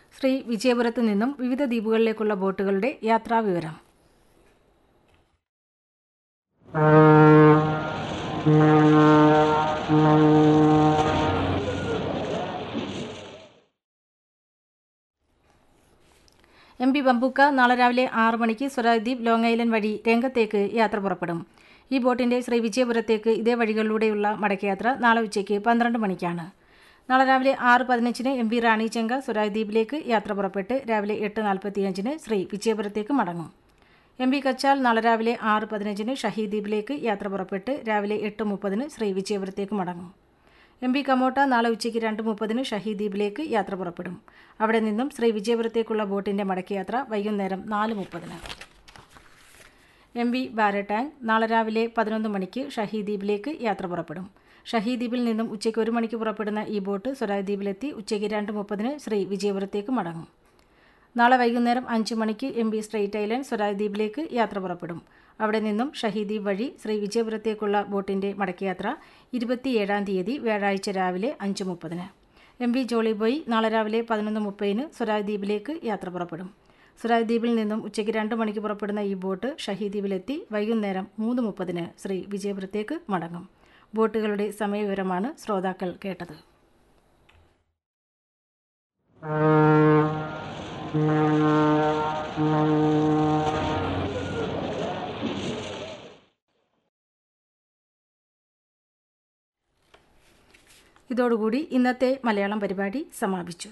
ശ്രീ വിജയപുരത്ത് നിന്നും വിവിധ ദ്വീപുകളിലേക്കുള്ള ബോട്ടുകളുടെ യാത്രാവിവരം M P ബംബുക്ക നാളെ രാവിലെ ആറ് മണിക്ക് സ്വരാജ്ദ്വീപ് ലോങ് ഐലൻഡ് വഴി രംഗത്തേക്ക് യാത്ര പുറപ്പെടും ഈ ബോട്ടിന്റെ ശ്രീ വിജയപുരത്തേക്ക് ഇതേ വഴികളിലൂടെയുള്ള മടക്കയാത്ര നാളെ ഉച്ചയ്ക്ക് പന്ത്രണ്ട് മണിക്കാണ് നാളെ രാവിലെ ആറ് പതിനഞ്ചിന് എം പി റാണി ചെങ്ക സ്വരാജ്ദ്വീപിലേക്ക് യാത്ര പുറപ്പെട്ട് രാവിലെ എട്ട് നാൽപ്പത്തിയഞ്ചിന് ശ്രീ വിജയപുരത്തേക്ക് മടങ്ങും എം പി കച്ചാൽ നാളെ രാവിലെ ആറ് പതിനഞ്ചിന് ഷഹീദ് ദ്വീപിലേക്ക് യാത്ര പുറപ്പെട്ട് രാവിലെ എട്ട് മുപ്പതിന് ശ്രീ വിജയപുരത്തേക്ക് മടങ്ങും എം പി കമോട്ട നാളെ ഉച്ചയ്ക്ക് രണ്ട് മുപ്പതിന് ഷഹീദ് ദ്വീപിലേക്ക് യാത്ര പുറപ്പെടും അവിടെ നിന്നും ശ്രീ വിജയപുരത്തേക്കുള്ള ബോട്ടിന്റെ മടക്കയാത്ര വൈകുന്നേരം നാല് മുപ്പതിന് എം വി ബാരടാങ് നാളെ രാവിലെ പതിനൊന്ന് മണിക്ക് ഷഹീദ് ദ്വീപിലേക്ക് യാത്ര പുറപ്പെടും ഷഹീദ് ദ്വീപിൽ നിന്നും ഉച്ചയ്ക്ക് ഒരു മണിക്ക് പുറപ്പെടുന്ന ഈ ബോട്ട് സ്വരാജ് ദ്വീപിലെത്തി ഉച്ചയ്ക്ക് രണ്ട് മുപ്പതിന് ശ്രീ വിജയപുരത്തേക്ക് മടങ്ങും നാളെ വൈകുന്നേരം അഞ്ച് മണിക്ക് M B straight island Swaraj ദ്വീപിലേക്ക് യാത്ര പുറപ്പെടും അവിടെ നിന്നും ഷഹീദ് ദ്വീപ് വഴി ശ്രീ വിജയപുരത്തേക്കുള്ള ബോട്ടിന്റെ മടക്കയാത്ര ഇരുപത്തിയേഴാം തീയതി വ്യാഴാഴ്ച രാവിലെ അഞ്ച് മുപ്പതിന് എം വി ജോളി ബോയ് നാളെ രാവിലെ പതിനൊന്ന് മുപ്പതിന് സ്വരാജ് ദ്വീപിലേക്ക് യാത്ര പുറപ്പെടും സ്വരാജ് ദ്വീപിൽ നിന്നും ഉച്ചയ്ക്ക് രണ്ട് മണിക്ക് പുറപ്പെടുന്ന ഈ ബോട്ട് ഷഹീദ് ദ്വീപിലെത്തി വൈകുന്നേരം മൂന്ന് മുപ്പതിന് ശ്രീ വിജയപുരത്തേക്ക് മടങ്ങും ബോട്ടുകളുടെ സമയവിവരമാണ് ശ്രോതാക്കൾ കേട്ടത് ഇതോടുകൂടി ഇന്നത്തെ മലയാളം പരിപാടി സമാപിച്ചു